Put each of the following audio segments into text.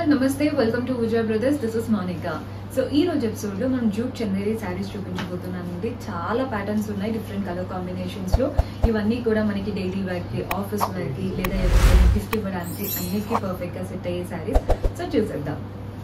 all నమస్తే welcome to Vijay brothers this is Monika so ఈ రోజు ఎపిసోడ్ లో మనం జూట్ చందేరి శారీస్ చూపించబోతున్నానండి చాలా ప్యాటర్న్స్ ఉన్నాయి డిఫరెంట్ కలర్ కాంబినేషన్స్ లో ఇవన్నీ కూడా మనకి డైలీ వేర్ కి ఆఫీస్ వేర్ కి లేదా ఎవరికైనా గిఫ్ట్ ఇవ్వడానికి అన్నిటికీ పర్ఫెక్ట్ గా సెట్ అయ్యే శారీస్ సో చూసేద్దాం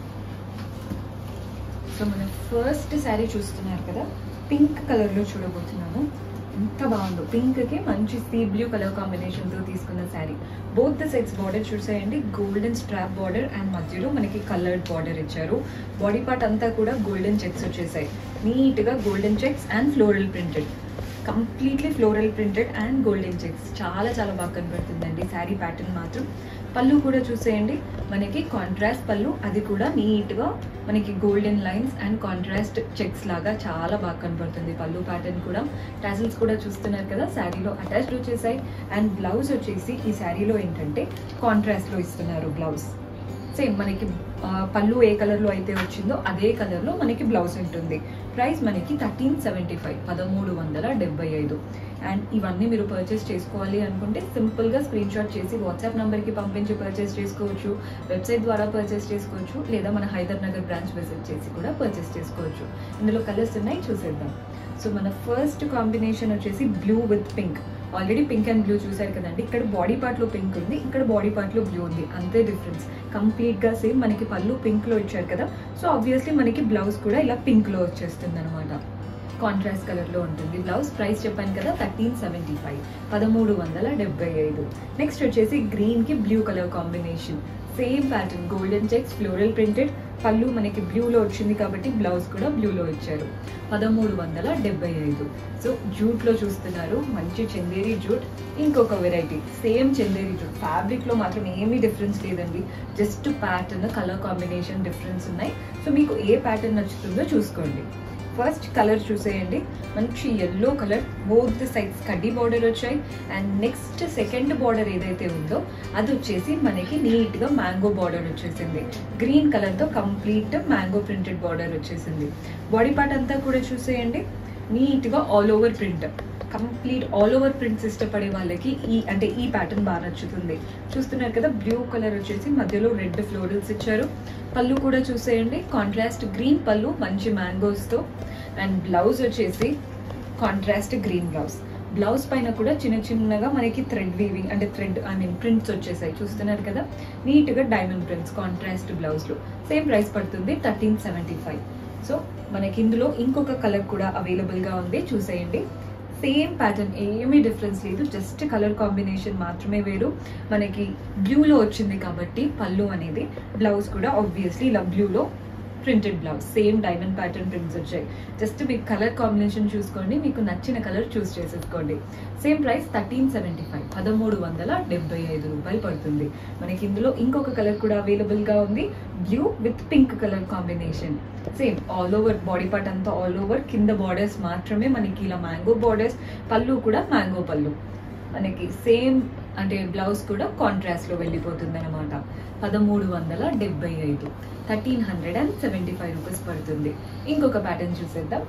సో మనం ఫస్ట్ శారీ చూస్తున్నారు కదా పింక్ కలర్ లో చూడబోతున్నాము ఎంత బాగుందో పింక్ కి మంచి సీ బ్లూ కలర్ కాంబినేషన్ తో తీసుకున్న sari both the sets border చూసేయండి గోల్డెన్ స్ట్రాప్ బార్డర్ అండ్ మధ్యలో మనకి కలర్డ్ బార్డర్ ఇచ్చారు బాడీ పార్ట్ అంతా కూడా గోల్డెన్ చెక్స్ వచ్చేసాయి నీట్ గా golden checks and floral printed completely floral printed and golden checks చాలా చాలా బాగా కనబడుతుందండి శారీ ప్యాటర్న్ మాత్రం పళ్ళు కూడా చూసేయండి మనకి కాంట్రాస్ట్ పళ్ళు అది కూడా నీట్గా మనకి golden lines and contrast checks లాగా చాలా బాగా కనబడుతుంది పళ్ళు ప్యాటర్న్ కూడా టాజిల్స్ కూడా చూస్తున్నారు కదా శారీలో అటాచ్డ్ వచ్చేసాయి అండ్ బ్లౌజ్ వచ్చేసి ఈ శారీలో ఏంటంటే కాంట్రాస్ట్లో ఇస్తున్నారు బ్లౌజ్ సేమ్ మనకి ఆ, పళ్ళు ఏ కలర్లో అయితే వచ్చిందో అదే కలర్లో మనకి బ్లౌజ్ ఉంటుంది ప్రైస్ మనకి థర్టీన్ సెవెంటీ ఫైవ్ పదమూడు వందల డెబ్బై ఐదు అండ్ ఇవన్నీ మీరు పర్చేస్ చేసుకోవాలి అనుకుంటే సింపుల్గా స్క్రీన్ షాట్ చేసి వాట్సాప్ నెంబర్కి పంపించి పర్చేస్ చేసుకోవచ్చు వెబ్సైట్ ద్వారా పర్చేస్ చేసుకోవచ్చు లేదా మన హైదర్ నగర్ బ్రాంచ్ విజిట్ చేసి కూడా పర్చేస్ చేసుకోవచ్చు ఇందులో కలర్స్ ఉన్నాయి చూసేద్దాం సో మన ఫస్ట్ కాంబినేషన్ వచ్చేసి blue with pink already pink and blue చూసారు కదండి ఇక్కడ బాడీ పార్ట్లో పింక్ ఉంది ఇక్కడ బాడీ పార్ట్లో బ్లూ ఉంది అంతే డిఫరెన్స్ కంప్లీట్గా సేమ్ మనకి పళ్ళు పింక్లో ఇచ్చారు కదా సో ఆబ్వియస్లీ మనకి బ్లౌజ్ కూడా ఇలా పింక్లో వచ్చేస్తుంది అనమాట కాంట్రాస్ట్ కలర్లో ఉంటుంది బ్లౌజ్ ప్రైస్ చెప్పాను కదా థర్టీన్ సెవెంటీ ఫైవ్ పదమూడు వందల డెబ్బై ఐదు నెక్స్ట్ వచ్చేసి గ్రీన్కి blue colour combination same pattern golden checks floral printed పళ్ళు మనకి బ్లూలో వచ్చింది కాబట్టి బ్లౌజ్ కూడా బ్లూలో ఇచ్చారు పదమూడు వందల డెబ్బై ఐదు సో జూట్లో చూస్తున్నారు మంచి చందేరి జూట్ ఇంకొక వెరైటీ సేమ్ చందేరి జూట్ ఫ్యాబ్రిక్లో మాత్రం ఏమీ డిఫరెన్స్ లేదండి just pattern colour combination difference ఉన్నాయి సో మీకు ఏ ప్యాటర్న్ నచ్చుతుందో చూసుకోండి ఫస్ట్ కలర్ చూసేయండి మంచి yellow colour both the sides కడ్డీ బార్డర్ వచ్చాయి అండ్ నెక్స్ట్ సెకండ్ బార్డర్ ఏదైతే ఉందో అది వచ్చేసి మనకి నీట్గా మ్యాంగో బార్డర్ వచ్చేసింది గ్రీన్ కలర్తో కంప్లీట్ మ్యాంగో ప్రింటెడ్ బార్డర్ వచ్చేసింది బాడీ పార్ట్ అంతా కూడా చూసేయండి నీట్గా all over print complete all over prints ఇష్టపడే వాళ్ళకి ఈ అంటే ఈ ప్యాటర్న్ బాగా నచ్చుతుంది చూస్తున్నారు కదా బ్లూ కలర్ వచ్చేసి మధ్యలో రెడ్ ఫ్లోరల్స్ ఇచ్చారు పళ్ళు కూడా చూసేయండి కాంట్రాస్ట్ గ్రీన్ పళ్ళు మంచి మ్యాంగోస్తో అండ్ బ్లౌజ్ వచ్చేసి కాంట్రాస్ట్ గ్రీన్ బ్లౌజ్ బ్లౌజ్ పైన కూడా చిన్న చిన్నగా మనకి థ్రెడ్ వీవింగ్ అంటే థ్రెడ్ ఐ మీన్ ప్రింట్స్ వచ్చేసాయి చూస్తున్నారు కదా నీట్గా డైమండ్ ప్రింట్స్ కాంట్రాస్ట్ బ్లౌజ్లో సేమ్ ప్రైస్ పడుతుంది థర్టీన్ సెవెంటీ ఫైవ్ సో మనకి ఇందులో ఇంకొక కలర్ కూడా అవైలబుల్గా ఉంది చూసేయండి సేమ్ ప్యాటర్న్ ఏమీ డిఫరెన్స్ లేదు జస్ట్ కలర్ కాంబినేషన్ మాత్రమే వేరు మనకి బ్లూలో వచ్చింది కాబట్టి పళ్ళు అనేది బ్లౌజ్ కూడా ఆబ్వియస్లీ ఇలా బ్లూలో printed blouse same diamond pattern prints వచ్చాయి జస్ట్ మీకు కలర్ కాంబినేషన్ చూసుకోండి మీకు నచ్చిన కలర్ చూస్ చేసేసుకోండి same price thirteen seventy five పదమూడు వందల డెబ్బై ఐదు రూపాయలు పడుతుంది మనకి ఇందులో ఇంకొక కలర్ కూడా అవైలబుల్గా ఉంది blue with pink colour combination same all over body part అంతా ఆల్ ఓవర్ కింద బార్డర్స్ మాత్రమే మనకి ఇలా మ్యాంగో బార్డర్స్ పళ్ళు కూడా మ్యాంగో పళ్ళు మనకి సేమ్ అంటే బ్లౌజ్ కూడా కాంట్రాస్ట్లో వెళ్ళిపోతుంది అనమాట పదమూడు వందల డెబ్బై ఐదు thirteen hundred and seventy five rupees పడుతుంది ఇంకొక ప్యాటర్న్ చూసేద్దాం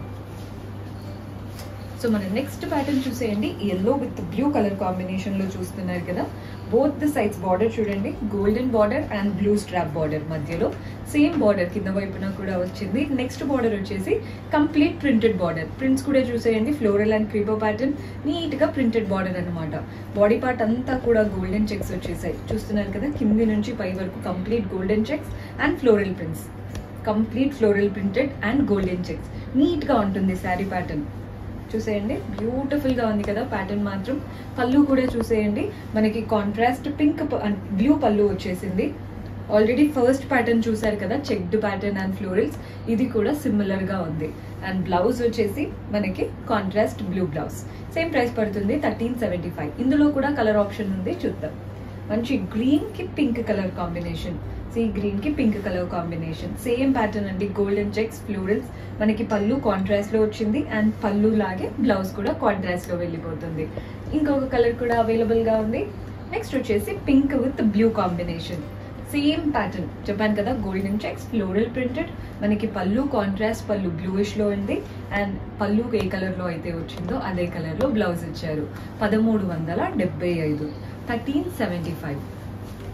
సో మన నెక్స్ట్ ప్యాటర్న్ చూసేయండి yellow with blue colour combination లో చూస్తున్నారు కదా బోత్ ద సైడ్స్ బార్డర్ చూడండి golden border and blue strap border మధ్యలో సేమ్ బార్డర్ కింద వైపున కూడా వచ్చింది నెక్స్ట్ బార్డర్ వచ్చేసి కంప్లీట్ ప్రింటెడ్ బార్డర్ ప్రింట్స్ కూడా చూసేయండి floral and creeper pattern neat గా ప్రింటెడ్ బార్డర్ అనమాట బాడీ పార్ట్ అంతా కూడా గోల్డెన్ చెక్స్ వచ్చేసాయి చూస్తున్నారు కదా కింది నుంచి పై వరకు complete golden checks and floral prints complete floral printed and golden checks neat గా ఉంటుంది శారీ ప్యాటర్న్ చూసేయండి బ్యూటిఫుల్ గా ఉంది కదా ప్యాటర్న్ మాత్రం పళ్ళు కూడా చూసేయండి మనకి కాంట్రాస్ట్ పింక్ బ్లూ పళ్ళు వచ్చేసింది ఆల్రెడీ ఫస్ట్ ప్యాటర్న్ చూసారు కదా చెక్డ్ ప్యాటర్న్ అండ్ ఫ్లోరల్స్ ఇది కూడా సిమిలర్ గా ఉంది అండ్ బ్లౌజ్ వచ్చేసి మనకి contrast blue blouse same price పడుతుంది థర్టీన్ సెవెంటీ ఫైవ్ ఇందులో కూడా కలర్ ఆప్షన్ ఉంది చూద్దాం మంచి గ్రీన్ కి pink colour combination see green కి pink colour combination same pattern అండి గోల్డెన్ చెక్స్ ఫ్లూరల్స్ మనకి పళ్ళు కాంట్రాస్ట్ లో వచ్చింది అండ్ పళ్ళు లాగే బ్లౌజ్ కూడా కాంట్రాస్ట్ లో వెళ్ళిపోతుంది ఇంకొక కలర్ కూడా అవైలబుల్ గా ఉంది నెక్స్ట్ వచ్చేసి pink with blue combination same pattern చెప్పాను కదా గోల్డెన్ చెక్స్ ఫ్లోరల్ ప్రింటెడ్ మనకి పళ్ళు కాంట్రాస్ట్ పళ్ళు బ్లూయిష్ లో ఉంది అండ్ పళ్ళు ఏ కలర్ లో అయితే వచ్చిందో అదే కలర్ లో బ్లౌజ్ ఇచ్చారు పదమూడు వందల డెబ్బై ఐదు థర్టీన్ సెవెంటీ ఫైవ్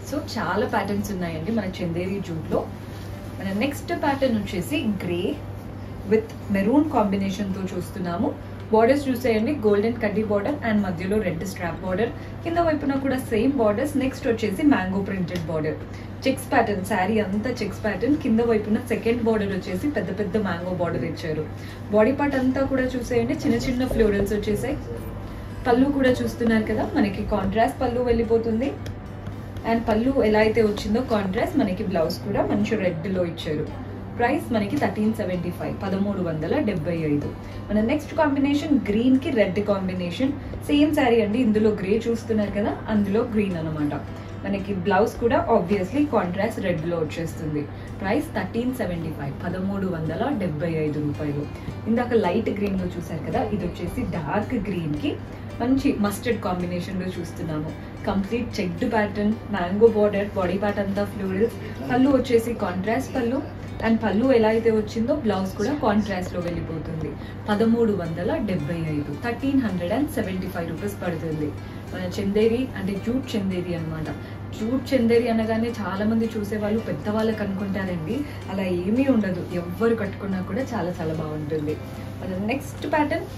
సో చాలా ప్యాటర్న్స్ ఉన్నాయండి మన చందేరి జూట్లో మన నెక్స్ట్ ప్యాటర్న్ వచ్చేసి గ్రే విత్ మెరూన్ కాంబినేషన్ తో చూస్తున్నాము బార్డర్స్ చూసేయండి గోల్డెన్ కడ్డీ బార్డర్ అండ్ మధ్యలో రెడ్ స్ట్రాప్ బార్డర్ కింద వైపున కూడా సేమ్ బార్డర్స్ నెక్స్ట్ వచ్చేసి mango printed border checks pattern sari అంతా చెక్స్ ప్యాటర్న్ కింద వైపున సెకండ్ బార్డర్ వచ్చేసి పెద్ద పెద్ద మ్యాంగో బార్డర్ ఇచ్చారు బాడీ పార్ట్ అంతా కూడా చూసేయండి చిన్న చిన్న ఫ్లోరల్స్ వచ్చేసాయి పళ్ళు కూడా చూస్తున్నారు కదా మనకి కాంట్రాస్ట్ పళ్ళు వెళ్ళిపోతుంది అండ్ పళ్ళు ఎలా అయితే వచ్చిందో కాంట్రాస్ట్ మనకి బ్లౌజ్ కూడా మంచి రెడ్ లో ఇచ్చారు ప్రైస్ మనకి థర్టీన్ సెవెంటీ ఫైవ్ పదమూడు వందల డెబ్బై ఐదు మన నెక్స్ట్ కాంబినేషన్ గ్రీన్ కి రెడ్ కాంబినేషన్ సేమ్ శారీ అండి ఇందులో గ్రే చూస్తున్నారు కదా అందులో గ్రీన్ అన్నమాట మనకి బ్లౌజ్ కూడా ఆబ్వియస్లీ కాంట్రాస్ట్ రెడ్ లో వచ్చేస్తుంది ప్రైస్ థర్టీన్ సెవెంటీ ఫైవ్ పదమూడు వందల డెబ్బై ఐదు రూపాయలు ఇందాక లైట్ గ్రీన్ లో చూసారు కదా ఇది వచ్చేసి డార్క్ గ్రీన్ కి మంచి మస్టర్డ్ కాంబినేషన్ లో చూస్తున్నాము complete checked pattern mango border body part అంతా ఫ్లూరల్స్ పళ్ళు వచ్చేసి కాంట్రాస్ట్ పళ్ళు అండ్ పళ్ళు ఎలా అయితే వచ్చిందో బ్లౌజ్ కూడా కాంట్రాస్ట్ లో వెళ్ళిపోతుంది పదమూడు వందల డెబ్బై ఐదు thirteen hundred and seventy five rupees పడుతుంది మన చందేరి అంటే జూట్ చందేరి అన్నమాట జూట్ చందేరి అనగానే చాలా మంది చూసే వాళ్ళు పెద్దవాళ్ళకి అనుకుంటారండి అలా ఏమీ ఉండదు ఎవ్వరు కట్టుకున్నా కూడా చాలా చాలా బాగుంటుంది మన next pattern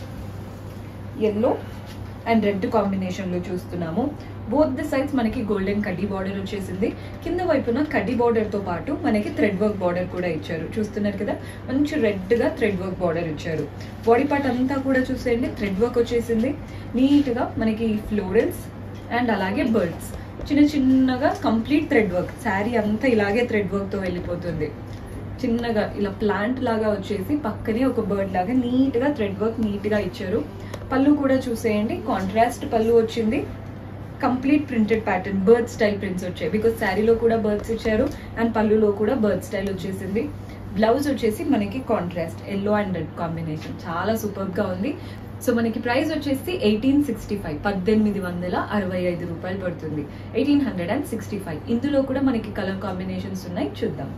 yellow and red combination లో చూస్తున్నాము బోత్ ది సైడ్స్ మనకి గోల్డెన్ కడ్డీ బార్డర్ వచ్చేసింది కింద వైపున కడ్డీ బార్డర్ తో పాటు మనకి థ్రెడ్ వర్క్ బార్డర్ కూడా ఇచ్చారు చూస్తున్నారు కదా మంచి రెడ్ గా థ్రెడ్ వర్క్ బార్డర్ ఇచ్చారు బాడీ పార్ట్ అంతా కూడా చూసేయండి థ్రెడ్ వర్క్ వచ్చేసింది నీట్ గా మనకి ఫ్లోరల్స్ అండ్ అలాగే బర్డ్స్ చిన్న చిన్నగా కంప్లీట్ థ్రెడ్ వర్క్ శారీ అంతా ఇలాగే థ్రెడ్ వర్క్ తో వెళ్ళిపోతుంది చిన్నగా ఇలా ప్లాంట్ లాగా వచ్చేసి పక్కనే ఒక బర్డ్ లాగా నీట్ గా థ్రెడ్ వర్క్ నీట్ గా ఇచ్చారు పళ్ళు కూడా చూసేయండి కాంట్రాస్ట్ పళ్ళు వచ్చింది complete printed pattern bird style prints వచ్చాయి బికాస్ శారీలో కూడా బర్డ్స్ ఇచ్చారు అండ్ పళ్ళులో కూడా బర్డ్ స్టైల్ వచ్చేసింది బ్లౌజ్ వచ్చేసి మనకి contrast yellow and red combination చాలా సూపర్ గా ఉంది సో మనకి ప్రైస్ వచ్చేసి ఎయిటీన్ సిక్స్టీ ఫైవ్ పద్దెనిమిది వందల అరవై ఐదు రూపాయలు పడుతుంది eighteen hundred and sixty five ఇందులో కూడా మనకి కలర్ కాంబినేషన్స్ ఉన్నాయి చూద్దాం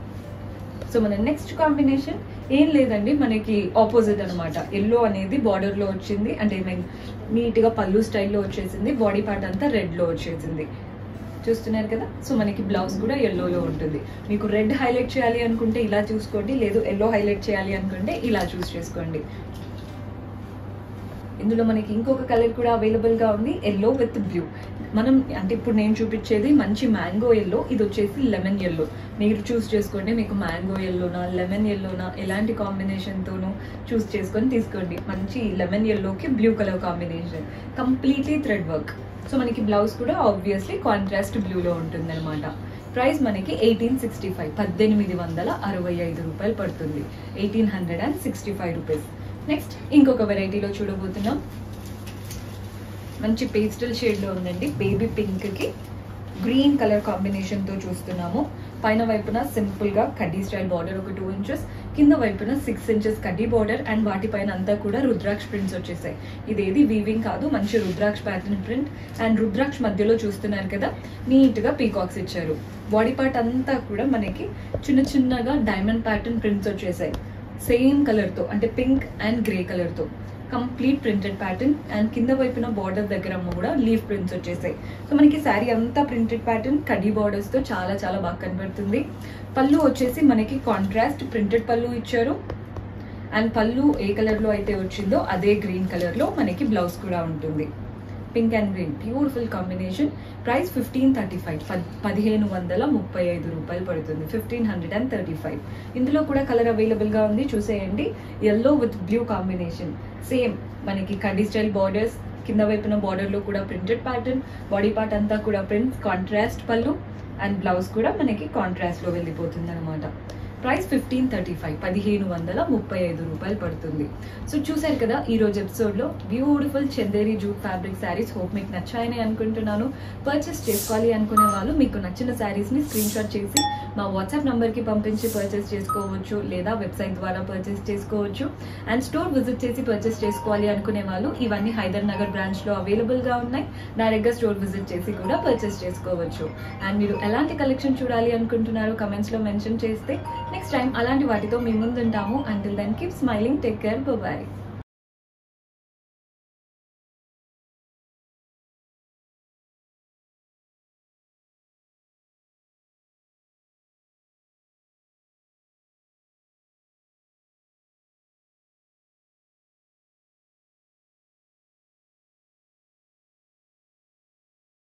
సో మన నెక్స్ట్ కాంబినేషన్ ఏం లేదండి మనకి ఆపోజిట్ అనమాట ఎల్లో అనేది బార్డర్ లో వచ్చింది అంటే మీన్ నీట్ గా పళ్ళు స్టైల్లో వచ్చేసింది బాడీ పార్ట్ అంతా రెడ్ లో వచ్చేసింది చూస్తున్నారు కదా సో మనకి బ్లౌజ్ కూడా ఎల్లోలో ఉంటుంది మీకు రెడ్ హైలైట్ చేయాలి అనుకుంటే ఇలా చూసుకోండి లేదు ఎల్లో హైలైట్ చేయాలి అనుకుంటే ఇలా చూస్ చేసుకోండి ఇందులో మనకి ఇంకొక కలర్ కూడా అవైలబుల్ గా ఉంది ఎల్లో విత్ బ్లూ మనం అంటే ఇప్పుడు నేను చూపించేది మంచి మ్యాంగో ఎల్లో ఇది వచ్చేసి లెమన్ ఎల్లో మీరు చూస్ చేసుకోండి మీకు మ్యాంగో ఎల్లోనా లెమన్ ఎల్లోనా ఎలాంటి కాంబినేషన్ తోనూ చూస్ చేసుకొని తీసుకోండి మంచి లెమన్ ఎల్లోకి blue colour combination completely thread work so మనకి బ్లౌజ్ కూడా ఆబ్వియస్లీ కాంట్రాస్ట్ బ్లూలో ఉంటుంది అనమాట ప్రైస్ మనకి ఎయిటీన్ సిక్స్టీ ఫైవ్ పద్దెనిమిది వందల అరవై ఐదు రూపాయలు పడుతుంది eighteen hundred and sixty five rupees next ఇంకొక వెరైటీలో చూడబోతున్నాం మంచి పేస్టల్ షేడ్ లో ఉందండి బేబీ పింక్ కి గ్రీన్ కలర్ కాంబినేషన్ తో చూస్తున్నాము పైన వైపున సింపుల్ గా కడ్డీ స్టైల్ బార్డర్ ఒక టూ ఇంచెస్ కింద వైపున సిక్స్ ఇంచెస్ కడ్డీ బార్డర్ అండ్ వాటిపైన అంతా కూడా రుద్రాక్ష ప్రింట్స్ వచ్చేసాయి ఇదేది వీవింగ్ కాదు మంచి rudraksha pattern print and rudraksha మధ్యలో చూస్తున్నారు కదా నీట్ గా పీకాక్స్ ఇచ్చారు బాడీ పార్ట్ అంతా కూడా మనకి చిన్న చిన్నగా డైమండ్ ప్యాటర్న్ ప్రింట్స్ వచ్చేసాయి సేమ్ కలర్ తో అంటే పింక్ అండ్ గ్రే కలర్ తో కంప్లీట్ ప్రింటెడ్ ప్యాటర్న్ అండ్ కింద వైపున బార్డర్ దగ్గర కూడా లీఫ్ ప్రింట్స్ వచ్చేసాయి సో మనకి శారీ అంతా ప్రింటెడ్ ప్యాటర్న్ కడ్డీ బార్డర్స్ తో చాలా చాలా బాగా కనబడుతుంది పళ్ళు వచ్చేసి మనకి కాంట్రాస్ట్ ప్రింటెడ్ పళ్ళు ఇచ్చారు అండ్ పళ్ళు ఏ కలర్ లో అయితే వచ్చిందో అదే గ్రీన్ కలర్ లో మనకి బ్లౌజ్ కూడా ఉంటుంది pink and green beautiful combination price fifteen thirty five పదిహేను వందల ముప్పై ఐదు రూపాయలు పడుతుంది fifteen hundred and thirty five ఇందులో కూడా కలర్ అవైలబుల్ గా ఉంది చూసేయండి yellow with blue combination same మనకి కడ్డీ స్టైల్ బార్డర్స్ కింద వైపున బార్డర్ లో కూడా ప్రింటెడ్ ప్యాటర్న్ బాడీ పార్ట్ అంతా కూడా ప్రింట్ కాంట్రాస్ట్ పళ్ళు అండ్ బ్లౌజ్ కూడా మనకి కాంట్రాస్ట్ లో వెళ్ళిపోతుంది అనమాట ప్రైస్ ఫిఫ్టీన్ థర్టీ ఫైవ్ పదిహేను వందల ముప్పై ఐదు రూపాయలు పడుతుంది సో చూసారు కదా ఈ రోజు ఎపిసోడ్ లో beautiful Chanderi jute fabric saris hope మీకు నచ్చాయని అనుకుంటున్నాను పర్చేస్ చేసుకోవాలి అనుకునే వాళ్ళు మీకు నచ్చిన శారీస్ ని స్క్రీన్ షాట్ చేసి మా వాట్సాప్ నంబర్ కి పంపించి పర్చేస్ చేసుకోవచ్చు లేదా వెబ్సైట్ ద్వారా పర్చేస్ చేసుకోవచ్చు అండ్ స్టోర్ విజిట్ చేసి పర్చేస్ చేసుకోవాలి అనుకునే వాళ్ళు ఇవన్నీ హైదర్ నగర్ బ్రాంచ్ లో అవైలబుల్ గా ఉన్నాయి డైరెక్ట్ గా స్టోర్ విజిట్ చేసి కూడా పర్చేస్ చేసుకోవచ్చు అండ్ మీరు ఎలాంటి కలెక్షన్ చూడాలి అనుకుంటున్నారో కమెంట్స్ లో మెన్షన్ చేస్తే నెక్స్ట్ టైం అలాంటి వాటితో మీ ముందుంటాము until then keep smiling take care bye